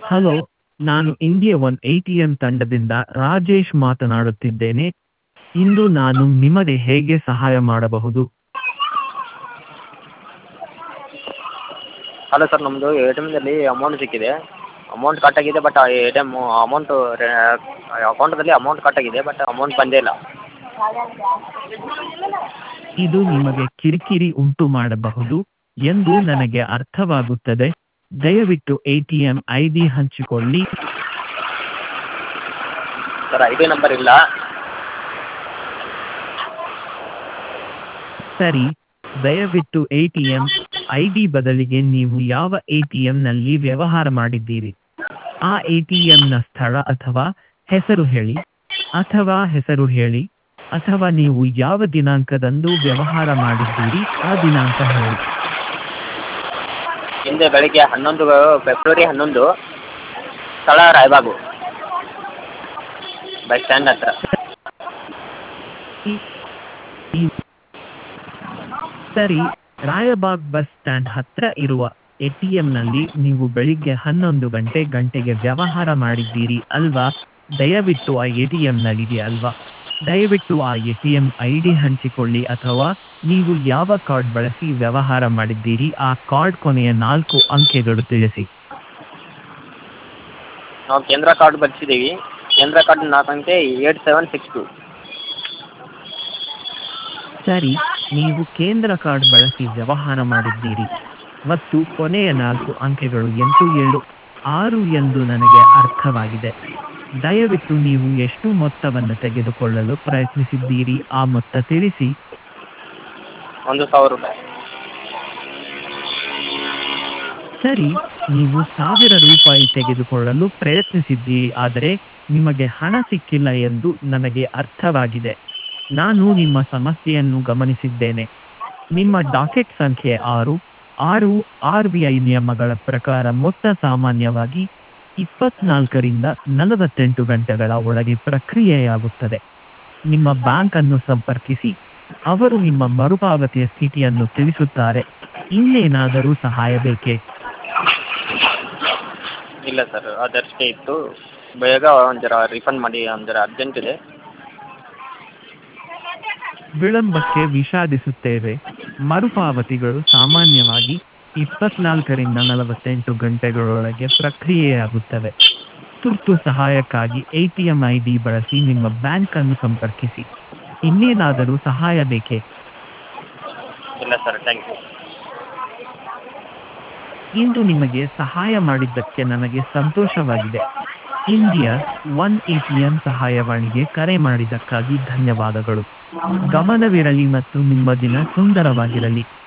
hello ನಾನು India one A T M ತಂಡದಿಂದ ರಾಜೇಶ್ ಮಾತನಾಡುತ್ತಿದ್ದೇನೆ ಇಂದು ನಾನು ನಿಮಗೆ ಹೇಗೆ ಸಹಾಯ ಮಾಡಬಹುದು ಹಲೋ ಸರ್ ನಮ್ಮದು ಎ ಟಿ ಎಮ್ನಲ್ಲಿ ಅಮೌಂಟ್ ಸಿಕ್ಕಿದೆ ಅಮೌಂಟ್ ಕಟ್ ಆಗಿದೆ but A T M amount ಅಕೌಂಟದಲ್ಲಿ ಅಮೌಂಟ್ ಕಟ್ ಆಗಿದೆ ಬಟ್ ಅಮೌಂಟ್ ಬಂದೇ ಇಲ್ಲ ಇದು ನಿಮಗೆ ಕಿರಿಕಿರಿ ಉಂಟು ಮಾಡಬಹುದು ಎಂದು ನನಗೆ ಅರ್ಥವಾಗುತ್ತದೆ ದಯವಿಟ್ಟು A T M I D ಹಂಚಿಕೊಳ್ಳಿ ಸರ್ ಐ ಡಿ ನಂಬರ್ ಇಲ್ಲ ಸರಿ ದಯವಿಟ್ಟು A T M I D ಬದಲಿಗೆ ನೀವು ಯಾವ ಎ ಟಿ ಎಂನಲ್ಲಿ ವ್ಯವಹಾರ ಮಾಡಿದ್ದೀರಿ ಆ ಎ ಟಿ ಎಂನ ಸ್ಥಳ ಅಥವಾ ಹೆಸರು ಹೇಳಿ ಅಥವಾ ಹೆಸರು ಹೇಳಿ ಅಥವಾ ನೀವು ಯಾವ ದಿನಾಂಕದಂದು ವ್ಯವಹಾರ ಮಾಡಿದ್ದೀರಿ ಆ ದಿನಾಂಕ ಹೇಳಿ ಹಿಂದೆ ಬೆಳಿಗ್ಗೆ ಹನ್ನೊಂದು ಫೆಬ್ರವರಿ ಹನ್ನೊಂದು ಸ್ಥಳ ರಾಯಬಾಗು ಬಸ್ ಸ್ಟ್ಯಾಂಡ್ ಹತ್ರ ಈ- ಈ- ಸರಿ ರಾಯಬಾಗ್ ಬಸ್ ಸ್ಟ್ಯಾಂಡ್ ಹತ್ರ ಇರುವ ಎ ಟಿ ಎಂನಲ್ಲಿ ನೀವು ಬೆಳಿಗ್ಗೆ ಹನ್ನೊಂದು ಗಂಟೆ ಗಂಟೆಗೆ ವ್ಯವಹಾರ ಮಾಡಿದ್ದೀರಿ ಅಲ್ವಾ ದಯವಿಟ್ಟು ಆ ಎ ಟಿ ಎಂನಲ್ಲಿದೆ ಅಲ್ವಾ ದಯವಿಟ್ಟು ಆ A T M I D ಹಂಚಿಕೊಳ್ಳಿ ಅಥವಾ ನೀವು ಯಾವ ಕಾರ್ಡ್ ಬಳಸಿ ವ್ಯವಹಾರ ಮಾಡಿದ್ದೀರಿ ಆ ಕಾರ್ಡ್ ಕೊನೆಯ ನಾಲ್ಕು ಅಂಕೆಗಳು ತಿಳಿಸಿ ನಾವು ಕೇಂದ್ರ ಕಾರ್ಡ್ ಬಳಸಿದ್ದೀವಿ ಕೇಂದ್ರ ಕಾರ್ಡ್ ನಾಲ್ಕು ಅಂಕೆ ಏಟ್ ಸೆವೆನ್ ಸಿಕ್ಸ್ ಟು ಸರಿ ನೀವು ಕೇಂದ್ರ ಕಾರ್ಡ್ ಬಳಸಿ ವ್ಯವಹಾರ ಮಾಡಿದ್ದೀರಿ ಮತ್ತು ಕೊನೆಯ ನಾಲ್ಕು ಅಂಕೆಗಳು ಎಂಟು ಏಳು ಆರು ಎಂದು ನನಗೆ ಅರ್ಥವಾಗಿದೆ ದಯವಿಟ್ಟು ನೀವು ಎಷ್ಟು ಮೊತ್ತವನ್ನು ತೆಗೆದುಕೊಳ್ಳಲು ಪ್ರಯತ್ನಿಸಿದ್ದೀರಿ ಆ ಮೊತ್ತ ತಿಳಿಸಿ ಒಂದು ಸಾವಿರ ರೂಪಾಯಿ ಸರಿ ನೀವು ಸಾವಿರ ರೂಪಾಯಿ ತೆಗೆದುಕೊಳ್ಳಲು ಪ್ರಯತ್ನಿಸಿದ್ದೀರಿ ಆದರೆ ನಿಮಗೆ ಹಣ ಸಿಕ್ಕಿಲ್ಲ ಎಂದು ನನಗೆ ಅರ್ಥವಾಗಿದೆ ನಾನು ನಿಮ್ಮ ಸಮಸ್ಯೆಯನ್ನು ಗಮನಿಸಿದ್ದೇನೆ ನಿಮ್ಮ ಡಾಕೆಟ್ ಸಂಖ್ಯೆ ಆರು ಆರು ಆರ್ ಬಿ ಐ ನಿಯಮಗಳ ಪ್ರಕಾರ ಮೊತ್ತ ಸಾಮಾನ್ಯವಾಗಿ ಇಪ್ಪತ್ನಾಲ್ಕರಿಂದ ನಲವತ್ತೆಂಟು ಗಂಟೆಗಳ ಒಳಗೆ ಪ್ರಕ್ರಿಯೆಯಾಗುತ್ತದೆ ನಿಮ್ಮ ಬ್ಯಾಂಕ್ ಅನ್ನು ಸಂಪರ್ಕಿಸಿ ಅವರು ನಿಮ್ಮ ಮರುಪಾವತಿಯ ಸ್ಥಿತಿಯನ್ನು ತಿಳಿಸುತ್ತಾರೆ ಇನ್ನೇನಾದರೂ ಸಹಾಯ ಬೇಕೇ ಇಲ್ಲ ಸರ್ ಅದಷ್ಟೇ ಇತ್ತು ಬೇಗ ಒಂದು ಜರ ರಿಫಂಡ್ ಮಾಡಿ ಒಂದು ಜರ ಅರ್ಜೆಂಟ್ ಇದೆ ವಿಳಂಬಕ್ಕೆ ವಿಷಾದಿಸುತ್ತೇವೆ ಮರುಪಾವತಿಗಳು ಸಾಮಾನ್ಯವಾಗಿ ಇಪ್ಪತ್ನಾಲ್ಕರಿಂದ ನಲವತ್ತೆಂಟು ಗಂಟೆಗಳೊಳಗೆ ಪ್ರಕ್ರಿಯೆಯಾಗುತ್ತವೆ ತುರ್ತು ಸಹಾಯಕ್ಕಾಗಿ A T M I D ಬಳಸಿ ನಿಮ್ಮ ಬ್ಯಾಂಕ್ ಅನ್ನು ಸಂಪರ್ಕಿಸಿ ಇನ್ನೇನಾದರೂ ಸಹಾಯ ಬೇಕೇ ಇಲ್ಲ ಸರ್ ಥ್ಯಾಂಕ್ ಯು ಇಂದು ನಿಮಗೆ ಸಹಾಯ ಮಾಡಿದ್ದಕ್ಕೆ ನನಗೆ ಸಂತೋಷವಾಗಿದೆ India one A T M ಸಹಾಯವಾಣಿಗೆ ಕರೆ ಮಾಡಿದ್ದಕ್ಕಾಗಿ ಧನ್ಯವಾದಗಳು ಗಮನವಿರಲಿ ಮತ್ತು ನಿಮ್ಮ ದಿನ ಸುಂದರವಾಗಿರಲಿ